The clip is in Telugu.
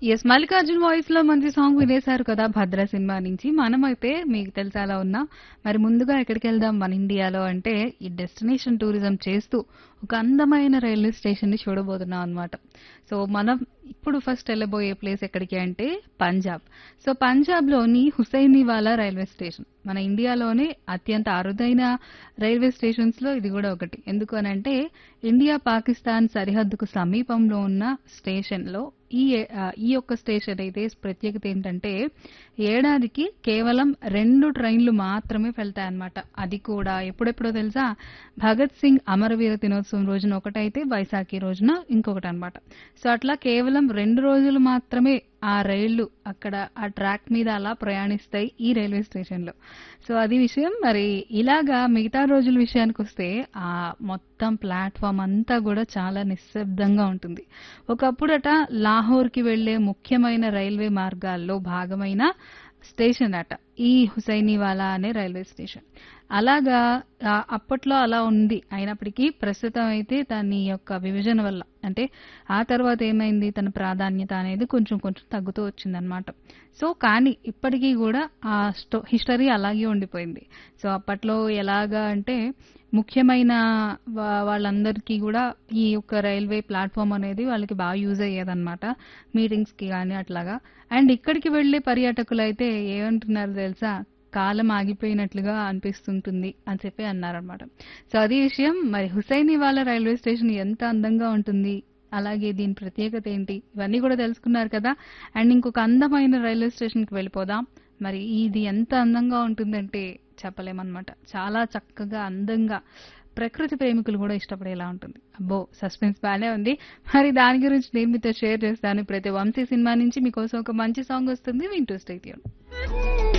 ఎస్ మల్లికార్జున్ వాయిస్ లో మంచి సాంగ్ వినేశారు కదా భద్ర సినిమా నుంచి మనమైతే మీకు తెలుసా అలా ఉన్నా మరి ముందుగా ఎక్కడికి వెళ్దాం మన ఇండియాలో అంటే ఈ డెస్టినేషన్ టూరిజం చేస్తూ ఒక అందమైన రైల్వే స్టేషన్ ని చూడబోతున్నాం అనమాట సో మనం ఇప్పుడు ఫస్ట్ వెళ్ళబోయే ప్లేస్ ఎక్కడికి అంటే పంజాబ్ సో పంజాబ్ లోని హుసైనీవాలా రైల్వే స్టేషన్ మన ఇండియాలోనే అత్యంత అరుదైన రైల్వే స్టేషన్స్ లో ఇది కూడా ఒకటి ఎందుకు అని అంటే ఇండియా పాకిస్తాన్ సరిహద్దుకు సమీపంలో ఉన్న స్టేషన్ లో ఈ ఆ, ఈ యొక్క స్టేషన్ అయితే ప్రత్యేకత ఏంటంటే ఏడాదికి కేవలం రెండు ట్రైన్లు మాత్రమే వెళ్తాయన్నమాట అది కూడా ఎప్పుడెప్పుడో తెలుసా భగత్ సింగ్ అమరవీర దినోత్సవం రోజున ఒకటైతే వైశాఖి రోజున ఇంకొకటి అన్నమాట సో అట్లా కేవలం రెండు రోజులు మాత్రమే ఆ రైళ్లు అక్కడ ఆ ట్రాక్ మీద అలా ప్రయాణిస్తాయి ఈ రైల్వే స్టేషన్ లో సో అది విషయం మరి ఇలాగా మిగతా రోజుల విషయానికి వస్తే ఆ మొత్తం ప్లాట్ఫామ్ అంతా కూడా చాలా నిశ్శబ్దంగా ఉంటుంది ఒకప్పుడట లాహోర్ కి వెళ్లే ముఖ్యమైన రైల్వే మార్గాల్లో భాగమైన స్టేషన్ అట ఈ హుసైనీవాలా అనే రైల్వే స్టేషన్ అలాగా ఆ, అప్పట్లో అలా ఉంది అయినప్పటికీ ప్రస్తుతం అయితే దాని యొక్క విభజన వల్ల అంటే ఆ తర్వాత ఏమైంది తన ప్రాధాన్యత అనేది కొంచెం కొంచెం తగ్గుతూ వచ్చిందనమాట సో కానీ ఇప్పటికీ కూడా ఆ స్టో హిస్టరీ అలాగే ఉండిపోయింది సో అప్పట్లో ఎలాగా అంటే ముఖ్యమైన వా- వాళ్ళందరికీ కూడా ఈ యొక్క రైల్వే ప్లాట్ఫామ్ అనేది వాళ్ళకి బాగా యూజ్ అయ్యేదన్నమాట మీటింగ్స్ కి కానీ అట్లాగా అండ్ ఇక్కడికి వెళ్లే పర్యాటకులు అయితే ఏమంటున్నారు తెలుసా కాలం ఆగిపోయినట్లుగా అనిపిస్తుంటుంది అని చెప్పి అన్నారనమాట సో అది విషయం మరి హుసైనీవాలా రైల్వే స్టేషన్ ఎంత అందంగా ఉంటుంది అలాగే దీని ప్రత్యేకత ఏంటి ఇవన్నీ కూడా తెలుసుకున్నారు కదా అండ్ ఇంకొక అందమైన రైల్వే స్టేషన్ కి వెళ్ళిపోదాం మరి ఇది ఎంత అందంగా ఉంటుందంటే చెప్పలేమన్నమాట చాలా చక్కగా అందంగా ప్రకృతి ప్రేమికులు కూడా ఇష్టపడేలా ఉంటుంది అబ్బో సస్పెన్స్ బాగానే ఉంది మరి దాని గురించి నేను మీతో షేర్ చేస్తాను ప్రతి వంశీ సినిమా నుంచి మీకోసం ఒక మంచి సాంగ్ వస్తుంది వింటూ స్టేట్